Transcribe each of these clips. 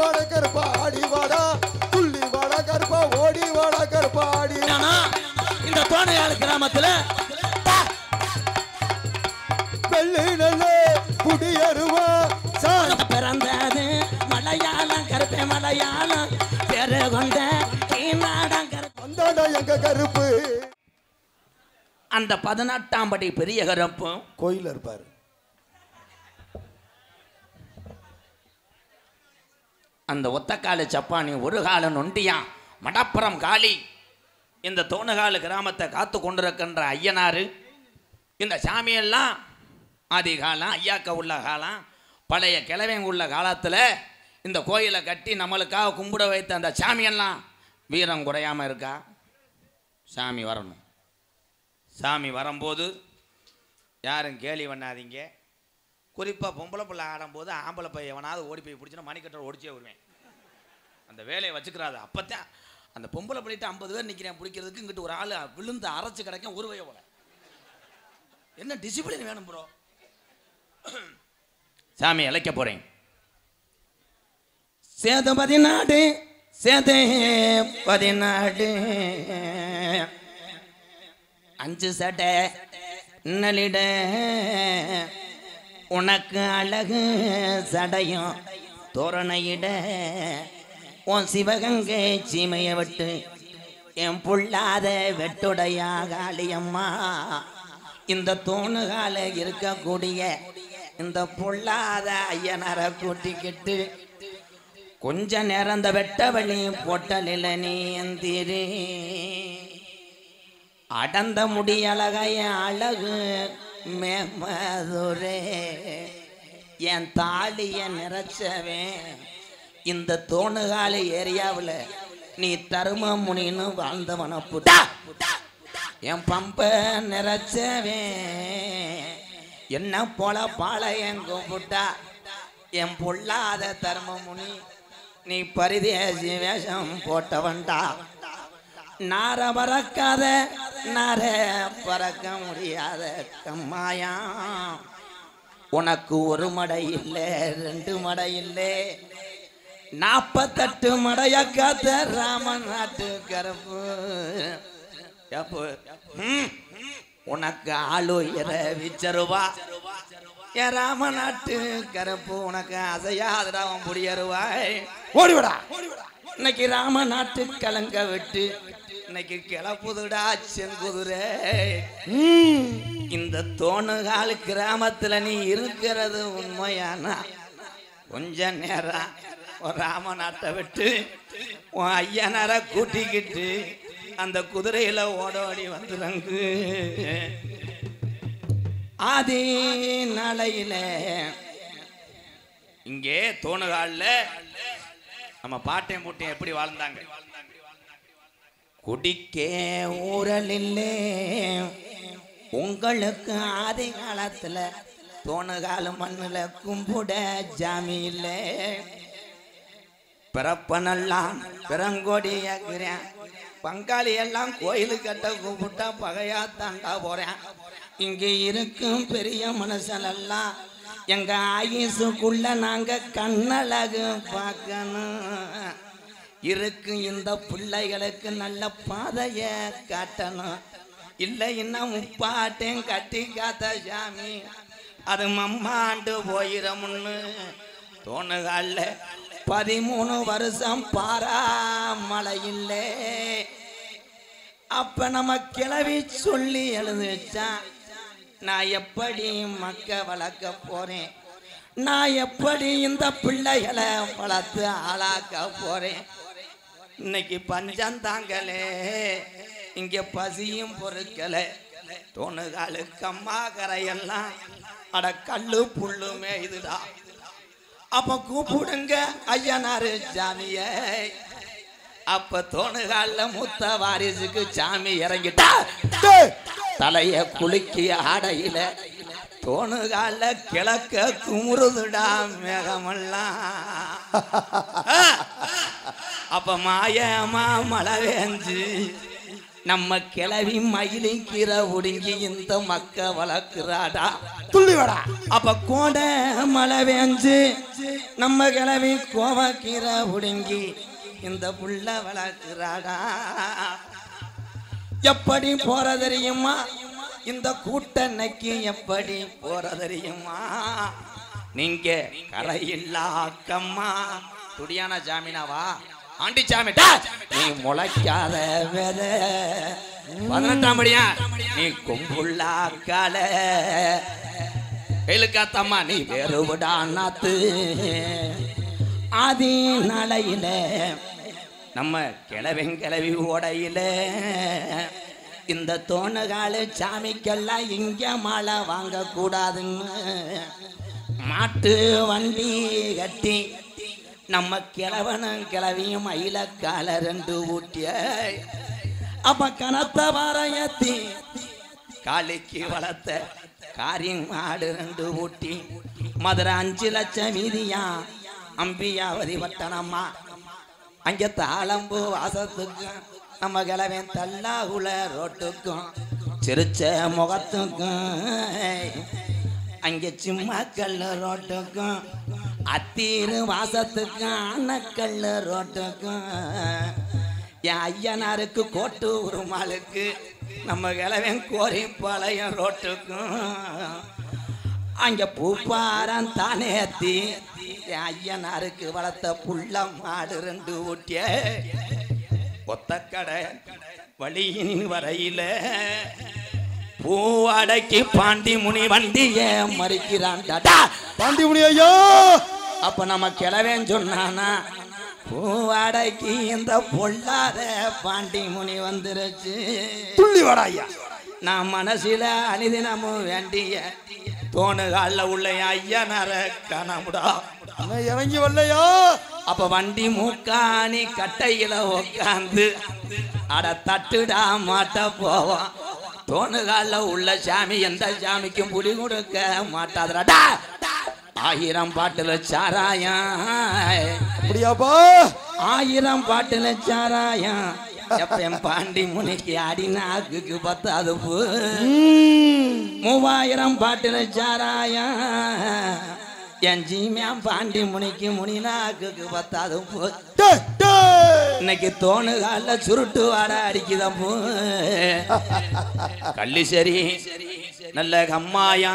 வாட கருப்பா ஆடி வாடா துள்ளி வாட கருப்பா ஓடி வாட கருப்பா ஆடி ஆனா இந்த தோணையாள் கிராமத்துல வெள்ளி நல்ல குடியருவா சார் பிறந்தது மலையாளம் கருப்பே மலையாளம் பேரு கொண்ட கீழ்நாடம் கருப்பு வந்தாடா எங்க கருப்பு அந்த பதினெட்டாம் படி பெரிய கருப்பும் கோயில்ல இருப்பாரு அந்த ஒத்தக்கால சப்பானி ஒரு கால நொண்டியான் மடப்புறம் காளி இந்த தோணுகால கிராமத்தை காத்து கொண்டிருக்கின்ற ஐயனாரு இந்த சாமியெல்லாம் ஆதி காலம் ஐயாக்க உள்ள காலம் பழைய கிழவங்க உள்ள காலத்தில் இந்த கோயிலை கட்டி நம்மளுக்காக கும்பிட வைத்த அந்த சாமியெல்லாம் வீரம் குறையாமல் இருக்கா சாமி வரணும் சாமி வரும்போது யாரும் கேலி பண்ணாதீங்க குறிப்பாக பொம்பளை பிள்ளை ஆடும்போது ஆம்பளை பையன் எவனாவது ஓடி போய் பிடிச்சினா மணிக்கட்டை ஒடிச்சே வருவேன் அந்த வேலையை வச்சுக்கிறாது அப்போத்தான் அந்த பொம்பளை பிள்ளைட்டு ஐம்பது பேர் நிற்கிறேன் பிடிக்கிறதுக்கு இங்கிட்டு ஒரு ஆள் விழுந்து அரைச்சு கிடைக்கும் ஒரு வய போல என்ன டிசிப்ளின் வேணும் ப்ரோ சாமி இழைக்க போகிறேன் சேது பதினாடு சேதே பதினாடு அஞ்சு சட்டை நலிட உனக்கு அழகு சடையும் தோரணையிட உன் சிவகங்கை சீமையை விட்டு என் புள்ளாத வெட்டுடையா காளியம்மா இந்த தோணுகால இருக்கக்கூடிய இந்த பொல்லாத ஐயனரை கூட்டிக்கிட்டு கொஞ்ச நேரம் இந்த வெட்டவழி பொட்டலில் நீ எந்திரி அடந்த முடி அழகைய அழகு மேமதுரே என் தாலிய நிறைச்சவன் இந்த தோணுகாலி ஏரியாவில் நீ தரும முனின்னு வாழ்ந்தவன புட்டா என் பம்ப நிறைச்சவன் என்ன போல பாளையன் கும்பிட்டா என் பொல்லாத தர்மமுனி நீ பரிதேசி வேஷம் போட்டவன்டா நார பறக்காத நார பறக்க முடியாத கம்மாயா உனக்கு ஒரு மடை இல்லை ரெண்டு மடை இல்லை நாற்பத்தெட்டு மடைய காத்த ராமன் நாட்டு கருப்பு எப்போ ம், உனக்கு ஆளுயர விச்சருவா என் ராம நாட்டு கருப்பு உனக்கு அசையாதடா அவன் புடியருவாய் ஓடிவிடா இன்னைக்கு ராம நாட்டு கலங்க விட்டு இன்னைக்கு கிளப்புதுடா செங்குதிரை இந்த தோணுகால் கிராமத்துல நீ இருக்கிறது உண்மையானா கொஞ்ச நேரம் ஒரு ராம நாட்டை விட்டு உன் ஐயனார கூட்டிக்கிட்டு அந்த குதிரையில ஓடோடி வந்துருங்கு ஆதி நாளையில இங்கே தோணுகாலில் நம்ம பாட்டையும் மூட்டையும் எப்படி வாழ்ந்தாங்க குடிக்கே ஊரலில்லே உங்களுக்கு ஆதி காலத்துல தோணுகால மண்ணுல கும்பிட ஜாமி இல்லை பிறப்பனெல்லாம் பிறங்கோடியாக்குறேன் பங்காளி எல்லாம் கோயிலு கட்ட கூப்பிட்டா பகையா தாண்டா போறேன் இங்க இருக்கும் பெரிய மனுஷனெல்லாம் எங்க ஆயுசுக்குள்ள நாங்க கண்ணழகு பார்க்கணும் இருக்கு இந்த பிள்ளைகளுக்கு நல்ல பாதைய காட்டணும் இல்லை இன்னும் முப்பாட்டையும் கட்டி காத்த சாமி அது மம்மாண்டு போயிரமுன்னு தோணுகால பதிமூணு வருஷம் பாராமலை இல்லை அப்ப நம்ம கிளவி சொல்லி எழுதுச்சான் நான் எப்படி மக்க வளர்க்க போறேன் நான் எப்படி இந்த பிள்ளைகளை வளர்த்து ஆளாக்க போறேன் இன்னைக்கு பஞ்சம் தாங்கலே இங்க பசியும் பொறுக்கல தோணுகாலு கம்மா கரையெல்லாம் அட கல்லு புல்லுமே இதுடா அப்ப கூப்பிடுங்க ஐயனாரு சாமிய அப்ப தோணுகால மூத்த வாரிசுக்கு சாமி இறங்கிட்டா டேய், தலைய குலுக்கி ஆடையில தோணுகால கிழக்க குமுறுதுடா மேகமெல்லாம் அப்ப மாயமா மழை வேஞ்சு நம்ம கிளவி மயிலின் கீரை ஒடுங்கி இந்த மக்க வளர்க்குறாடா துள்ளி வாடா அப்ப கோட மழை பெஞ்சு நம்ம கிளவி கோவக்கீரை புடுங்கி இந்த புள்ள வளர்க்கிறாடா எப்படி போற தெரியுமா இந்த கூட்டன்னைக்கு எப்படி போற தெரியுமா நீங்க கரையில்லா அக்கம்மா துடியான ஜாமீனாவா ஆண்டி சாமிட்டா நீ முளைக்காத வித பதினெட்டாம் படியா நீ கொம்புள்ளா கால வெயிலுக்காத்தம்மா நீ வேறுவிடா நாத்து ஆதி நாளையில நம்ம கிளவன் கிளவி ஓடையில இந்த தோணுகாலு சாமிக்கெல்லாம் இங்க மாலை வாங்கக்கூடாதுன்னு மாட்டு வண்டி கட்டி நம்ம கிழவனும் கிளவியும் மயிலக்கால ரெண்டு ஊட்டிய அப்ப கனத்த வாரையத்தி காளிக்கு வளர்த்த காரியம் மாடு ரெண்டு ஊட்டி மதுரை அஞ்சு லட்சம் வீதியா அம்பியாவதி பட்டணம்மா அங்க தாளம்பூ வாசத்துக்கும் நம்ம கிழவன் தல்லாகுல ரோட்டுக்கும் சிரிச்ச முகத்துக்கும் அங்க சிம்மக்கல் ரோட்டுக்கும் அத்தீரு வாசத்துக்கும் அன்னக்கல் ரோட்டுக்கும் என் ஐயனாருக்கு கோட்டு உருமாளுக்கு நம்ம கிழவன் கோரிப்பாளையம் ரோட்டுக்கும் அங்க பூப்பாரம் தானேத்தி என் ஐயனாருக்கு வளர்த்த புள்ள மாடு ரெண்டு ஊட்டிய ஒத்தக்கடை வழியின் வரையில பூவாடைக்கு பாண்டி முனி வண்டிய மறிக்கிறான்டா பாண்டிமுனி ஐயா அப்ப நம்ம கிளவேன் சொன்னானா பூவாடைக்கு இந்த பொல்லாத பாண்டி முனி வந்துருச்சு துள்ளி வாடா ஐயா நான் மனசில அனிதினமும் வேண்டிய தோணுகால உள்ள ஐயனர கனமுடா அண்ணா இறங்கி வரலையா அப்ப வண்டி மூக்காணி கட்டையில உக்காந்து அட தட்டுடா மாட்ட போவான் தோணுகால உள்ள சாமி எந்த சாமிக்கும் புடி கொடுக்க மாட்டாதடா ஆயிரம் பாட்டுல சாராயம் அப்படியாப்பா ஆயிரம் பாட்டுல சாராயம் எப்பன் பாண்டி முனிக்கு அடி நாக்குக்கு பத்தாது பூ ம். மூவாயிரம் பாட்டுல சாராயம் என் ஜீமியாம் பாண்டி முனிக்கு முனி நாக்குக்கு பத்தாது பூ டேய், டேய். இன்னைக்கு தோணுகால சுருட்டு வாட அடிக்குதம் பூ கள்ளி சரி நல்ல கம்மாயா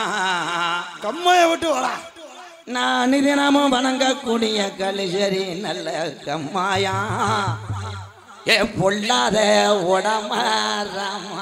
கம்மாய விட்டு வாடா நான் தினமும் வணங்கக்கூடிய கலிசரி நல்ல கம்மாயா ஏ பொல்லாத உடமரமா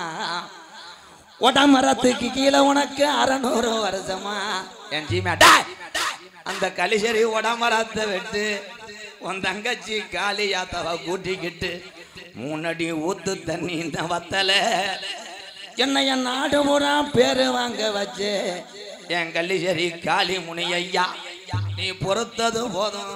உடமரத்துக்கு கீழே உனக்கு அறநூறு வருஷமா என் ஜீமாடா அந்த கலிசரி உடமரத்தை விட்டு உன் தங்கச்சி காளியாத்தவ கூட்டிக்கிட்டு மூணடி ஊத்து தண்ணி இந்த வத்தல என்னை என் நாடு பூரா பேரு வாங்க வச்சு என் கள்ளிசரி காளி முனி ஐயா நீ பொறுத்தது போதும்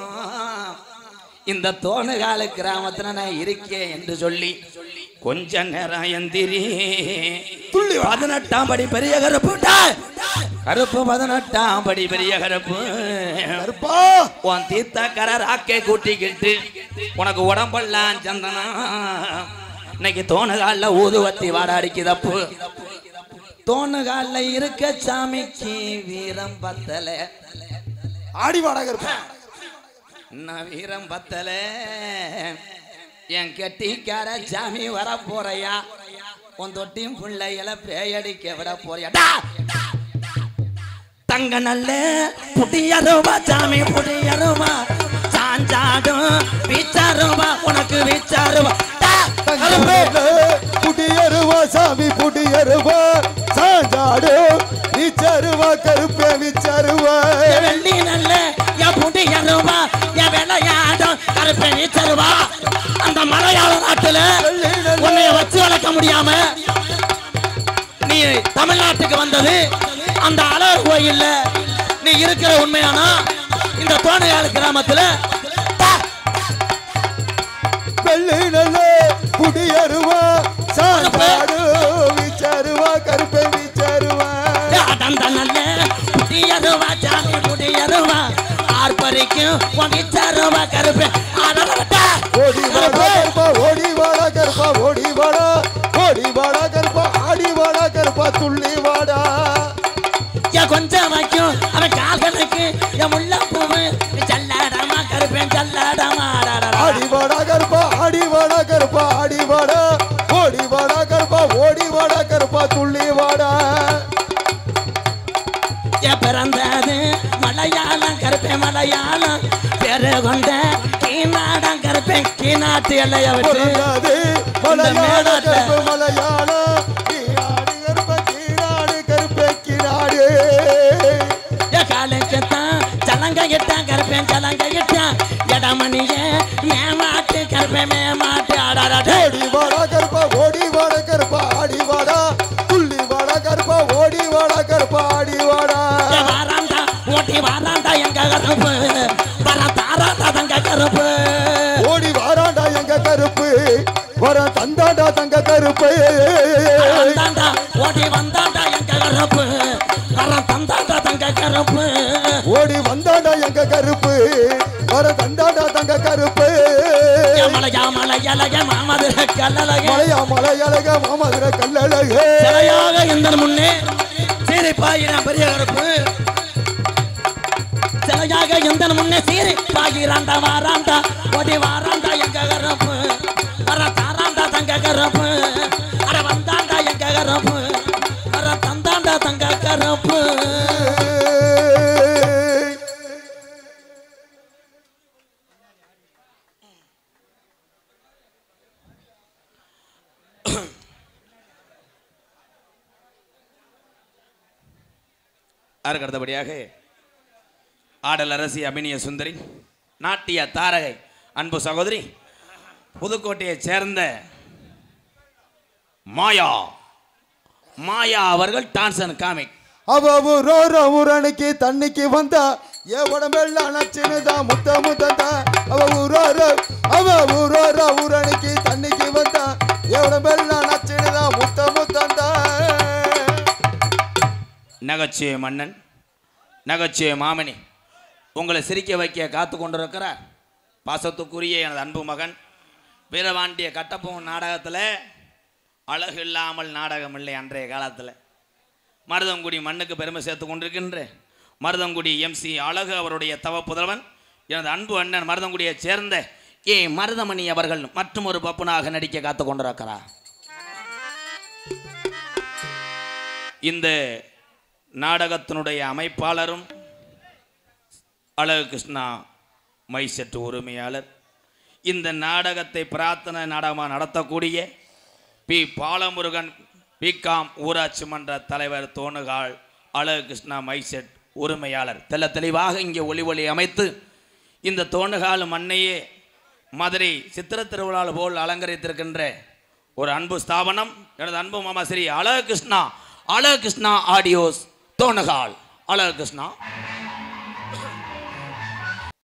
இந்த தோணுகால கிராமத்துல நான் இருக்கேன் என்று சொல்லி கொஞ்ச நேரம் எந்திரி துள்ளி பதினெட்டாம் படி பெரிய கருப்பு டேய்! கருப்பு பதினெட்டாம் படி பெரிய கருப்பு கருப்பா உன் தீர்த்தக்கர ராக்கை கூட்டிக்கிட்டு உனக்கு உடம்பெல்லாம் சந்தனம் இன்னைக்கு தோணுகால ஊதுவத்தி வாட அடிக்குதப்பு தோணுகால இருக்க சாமிக்கு வீரம் பத்தல ஆடி வாடா கருப்பா இன்னும் வீரம் பத்தல என் கெட்டிக்கார சாமி வர போறையா உன் தொட்டியும் பிள்ளைகளை பேயடிக்க விட போறியா டா! தங்க நல்ல புடியருவா சாமி புடியருவா சாஞ்சாடும் வீச்சாருவா உனக்கு வீச்சாருவா டா! கருப்பு! புடியருவா சாமி புடியருவா சாஞ்சாடு விச்சருவா கருப்பே விச்சருவா என் வெள்ளி நல்ல என் புடியருவா என் விளையாடும் கருப்பை வீச்சருவா அந்த மலையாள நாட்டுல உன்னைய வச்சு வளர்க்க முடியாம நீ தமிழ்நாட்டுக்கு வந்தது அந்த அழகர் கோயில்ல நீ இருக்கிற உண்மையானா இந்த தோணையாள கிராமத்துல டா! வெள்ளி நல்ல புடியருவா சாஞ்சாடு விச்சருவா கருப்பே விச்சருவா அடந்த நல்ல புடியருவா சாமி புடியருவா ஆர்ப்பரிக்கும் ஒடிச்சருவா கருப்பு அடடடா! ஓடி வாடா கருப்பா ஓடி வாடா கருப்பா ஓடி வாடா ஓடி வாடா கருப்பா ஆடி வாடா கருப்பா துள்ளி வாடா கருப்பேன் சல்லடமாடா ஆடி வாடா கருப்பா ஆடி வாடா கருப்பா ஆடி வாடா ஓடி வாடா கருப்பா ஓடி வாடா கருப்பா துள்ளி வாடா என் பிறந்தது மலையாளம் கருப்பேன் மலையாளம் பேரு கொண்ட கீநாடம் கருப்பேன் கீநாட்டு எல்லைய விட்டு பொருந்தாது மலையாள மேடத்தை. கருப்பு மலையாளம் கீழாடு கருப்ப கீழாடு கருப்பே கீழாடு என் காலேஜ் தான் சலங்க இட்டான் கருப்பேன் சலங்க இட்டான் இடமணிய மேமாட்டு கருப்பேன் மேமாட்டு ஆடாடா ஓடி வாடா கருப்பா ஓடி வாடா கருப்பா ஆடி வாடா துள்ளி வாடா கருப்பா ஓடி வாடா கருப்பா ஆடி வாடா வாராண்டா ஓட்டி வாராண்டா எங்க கருப்பு வர தாராண்டா தங்க கருப்பு ஓடி வாராண்டா எங்க கருப்பு வர தந்தாண்டா தங்க கருப்பு வந்தாண்டா ஓடி வந்தாண்டா எங்க கருப்பு வர தந்தாண்டா தங்க கருப்பு ஓடி வந்தாண்டா எங்க கருப்பு வர தந்தாண்டா தங்க கருப்பு மலை யாமலை இலக மாமதுர கல்லலக மலையா மலையழக மாமதுர கல்லழகு சிலையாக இந்த முன்னே சீரிப்பாயிரம் பெரிய கருப்பு சிலையாக இந்த முன்னே சீரி பாயிராண்டா வாராண்டா ஓடி வாராண்டா எங்க கருப்பு வர தாராண்டா தங்க கருப்பு அட வந்தாண்டா எங்க கருப்பு வர தந்தாண்டா தங்க கருப்பு அதற்கு அடுத்தபடியாக ஆடல் அரசி அபினிய சுந்தரி நாட்டிய தாரகை அன்பு சகோதரி புதுக்கோட்டையைச் சேர்ந்த மாயா மாயா அவர்கள் டான்ஸ் அண்ட் காமிக் அவ ஊரோர ஊரணிக்கு தண்ணிக்கு வந்தா என் உடம்பெல்லாம் நச்சுனுதான் முத்த முத்தந்தா அவ ஊரோர அவ ஊரோர ஊரணிக்கு தண்ணிக்கு வந்தா என் உடம்பெல்லாம் நச்சுனுதான் முத்த முத்தந்தா நகைச்சுவை மன்னன் நகைச்சுவை மாமணி உங்களை சிரிக்க வைக்க காத்து கொண்டிருக்கிறார் பாசத்துக்குரிய எனது அன்பு மகன் வீரபாண்டிய கட்டப்பொம்மன் நாடகத்தில் அழகு இல்லாமல் நாடகம் இல்லை அன்றைய காலத்தில் மருதங்குடி மண்ணுக்கு பெருமை சேர்த்து கொண்டிருக்கின்ற மருதங்குடி எம்சி அழகு அவருடைய தவ புதல்வன் எனது அன்பு அண்ணன் மருதங்குடியைச் சேர்ந்த ஏ மருதமணி அவர்கள் மற்றும் ஒரு பப்புனாக நடிக்க காத்து கொண்டிருக்கிறார் இந்த நாடகத்தினுடைய அமைப்பாளரும் அழகு கிருஷ்ணா மைசெட்டு உரிமையாளர் இந்த நாடகத்தை பிரார்த்தனை நாடகமாக நடத்தக்கூடிய பி பாலமுருகன் பிகாம் ஊராட்சி மன்ற தலைவர் தோணுகால் அழகு கிருஷ்ணா மைசெட் உரிமையாளர் தெள்ள தெளிவாக இங்கே ஒளி ஒளி அமைத்து இந்த தோணுகால் மண்ணையே மதுரை சித்திர திருவிழா போல் அலங்கரித்திருக்கின்ற ஒரு அன்பு ஸ்தாபனம் எனது அன்பு மாமா ஸ்ரீ அழகு கிருஷ்ணா அழகு கிருஷ்ணா ஆடியோஸ் தோணுகால் அழகு கிருஷ்ணா